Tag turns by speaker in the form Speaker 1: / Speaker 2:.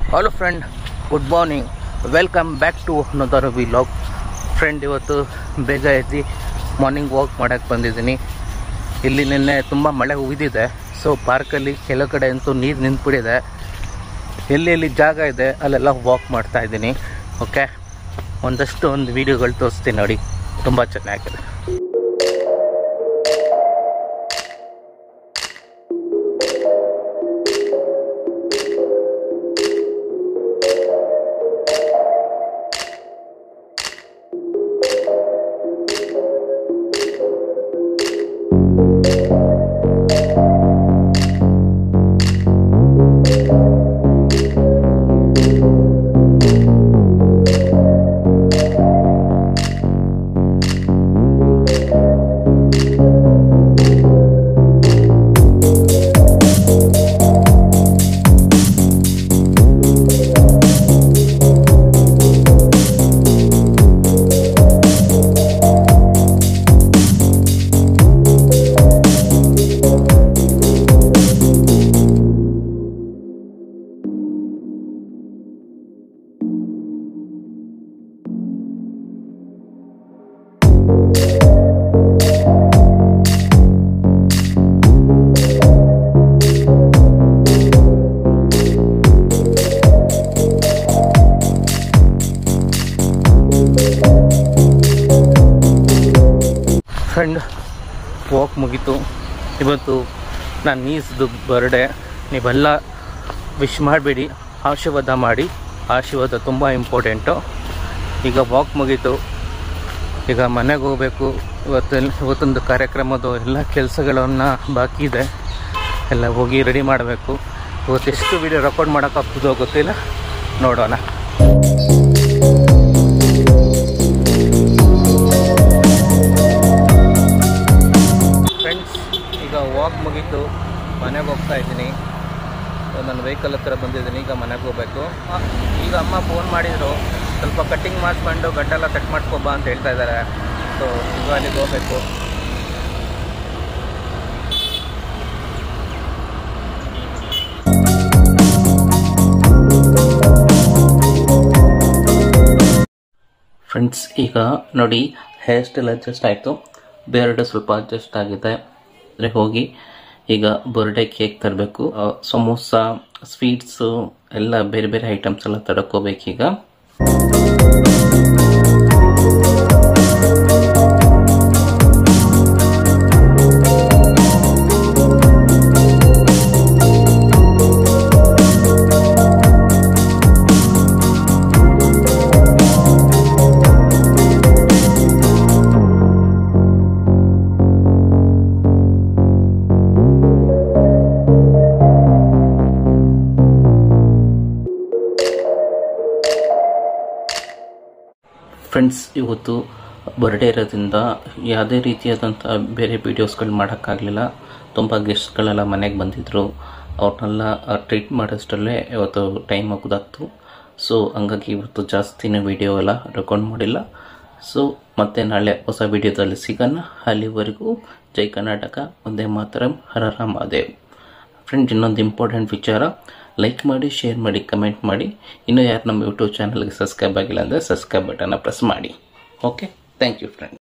Speaker 1: hello friend good morning welcome back to ಅನ್ನೋದರ vlog friend ಇವತ್ತು ಬೇಗ ಎದ್ದು ಮಾರ್ನಿಂಗ್ ವಾಕ್ ಮಾಡೋಕ್ಕೆ ಬಂದಿದ್ದೀನಿ ಇಲ್ಲಿ ನಿನ್ನೆ ತುಂಬ ಮಳೆ ಉಗಿದಿದೆ ಸೊ ಪಾರ್ಕಲ್ಲಿ ಕೆಲವು ಕಡೆ ಅಂತೂ ನೀರು ನಿಂತ್ಬಿಟ್ಟಿದೆ ಎಲ್ಲಿ ಎಲ್ಲಿ ಜಾಗ ಇದೆ ಅಲ್ಲೆಲ್ಲ ವಾಕ್ ಮಾಡ್ತಾ ಇದ್ದೀನಿ ಓಕೆ ಒಂದಷ್ಟು ಒಂದು ವೀಡಿಯೋಗಳು ತೋರಿಸ್ತೀನಿ ನೋಡಿ ತುಂಬ ಚೆನ್ನಾಗಿದೆ ಫ್ರೆಂಡ್ ವಾಕ್ ಮುಗೀತು ಇವತ್ತು ನನ್ನ ನೀಸ್ದು ಬರ್ಡೇ ನೀವೆಲ್ಲ ವಿಶ್ ಮಾಡಬೇಡಿ ಆಶೀರ್ವಾದ ಮಾಡಿ ಆಶೀರ್ವಾದ ತುಂಬ ಇಂಪಾರ್ಟೆಂಟು ಈಗ ವಾಕ್ ಮುಗೀತು ಈಗ ಮನೆಗೆ ಹೋಗಬೇಕು ಇವತ್ತು ಇವತ್ತೊಂದು ಕಾರ್ಯಕ್ರಮದ ಎಲ್ಲ ಕೆಲಸಗಳನ್ನು ಬಾಕಿ ಇದೆ ಎಲ್ಲ ಹೋಗಿ ರೆಡಿ ಮಾಡಬೇಕು ಇವತ್ತು ಎಷ್ಟು ವೀಡಿಯೋ ರೆಕಾರ್ಡ್ ಮಾಡೋಕ್ಕಾಗ್ತದೋ ಗೊತ್ತಿಲ್ಲ ನೋಡೋಣ ಫ್ರೆಂಡ್ಸ್ ಈಗ ವಾಕ್ ಮುಗೀತು ಮನೆಗೆ ಹೋಗ್ತಾ ಇದ್ದೀನಿ ನನ್ನ ವೆಹಿಕಲ್ ಹತ್ರ ಬಂದಿದ್ದೀನಿ ಈಗ ಮನೆಗೆ ಹೋಗ್ಬೇಕು ಆ, ಈಗ ಅಮ್ಮ ಫೋನ್ ಮಾಡಿದರು ಸ್ವಲ್ಪ ಕಟ್ಟಿಂಗ್ ಮಾಡಿಸ್ಕೊಂಡು ಗಡ್ಡೆಲ್ಲ ಕಟ್ ಮಾಡ್ಕೊಬಾ ಅಂತ ಹೇಳ್ತಾ ಇದ್ದಾರೆ ಸೊ ಈಗ ಅಲ್ಲಿಗೆ ಹೋಗ್ಬೇಕು ಫ್ರೆಂಡ್ಸ್ ಈಗ ನೋಡಿ ಹೇರ್ ಸ್ಟೈಲ್ ಅಡ್ಜಸ್ಟ್ ಆಯಿತು ಬೇರೆಡೆ ಸ್ವಲ್ಪ ಅಡ್ಜಸ್ಟ್ ಆಗಿದೆ ಅಂದರೆ ಹೋಗಿ ಈಗ ಬರ್ಡೇ ಕೇಕ್ ತರಬೇಕು ಸಮೋಸ ಸ್ವೀಟ್ಸು ಎಲ್ಲ ಬೇರೆ ಬೇರೆ ಐಟಮ್ಸ್ ಎಲ್ಲ ತಡ್ಕೋಬೇಕೀಗ ಫ್ರೆಂಡ್ಸ್ ಇವತ್ತು ಬರ್ಡೇ ಇರೋದ್ರಿಂದ ಯಾವುದೇ ರೀತಿಯಾದಂಥ ಬೇರೆ ವೀಡಿಯೋಸ್ಗಳು ಮಾಡೋಕ್ಕಾಗಲಿಲ್ಲ ತುಂಬ ಗೆಸ್ಟ್ಗಳೆಲ್ಲ ಮನೆಗೆ ಬಂದಿದ್ದರು ಅವ್ರನ್ನೆಲ್ಲ ಟ್ರೀಟ್ ಮಾಡೋಷ್ಟರಲ್ಲೇ ಇವತ್ತು ಟೈಮ್ ಮುಗ್ದಾಗ್ತು ಸೊ ಹಂಗಾಗಿ ಇವತ್ತು ಜಾಸ್ತಿನೇ ವೀಡಿಯೋ ಎಲ್ಲ ರೆಕಾರ್ಡ್ ಮಾಡಿಲ್ಲ ಸೊ ಮತ್ತೆ ನಾಳೆ ಹೊಸ ವಿಡಿಯೋದಲ್ಲಿ ಸಿಗೋಣ ಅಲ್ಲಿವರೆಗೂ ಜೈ ಕರ್ನಾಟಕ ಒಂದೇ ಮಾತರಂ ಹರರ ಮಹಾದೇವ್ ಫ್ರೆಂಡ್ ಇನ್ನೊಂದು ಇಂಪಾರ್ಟೆಂಟ್ ವಿಚಾರ ಲೈಕ್ ಮಾಡಿ ಶೇರ್ ಮಾಡಿ ಕಮೆಂಟ್ ಮಾಡಿ ಇನ್ನೂ ಯಾರು ನಮ್ಮ ಯೂಟ್ಯೂಬ್ ಚಾನಲ್ಗೆ ಸಬ್ಸ್ಕ್ರೈಬ್ ಆಗಿಲ್ಲ ಅಂದರೆ ಸಬ್ಸ್ಕ್ರೈಬ್ ಬಟನ್ನ ಪ್ರೆಸ್ ಮಾಡಿ ಓಕೆ ಥ್ಯಾಂಕ್ ಯು ಫ್ರೆಂಡ್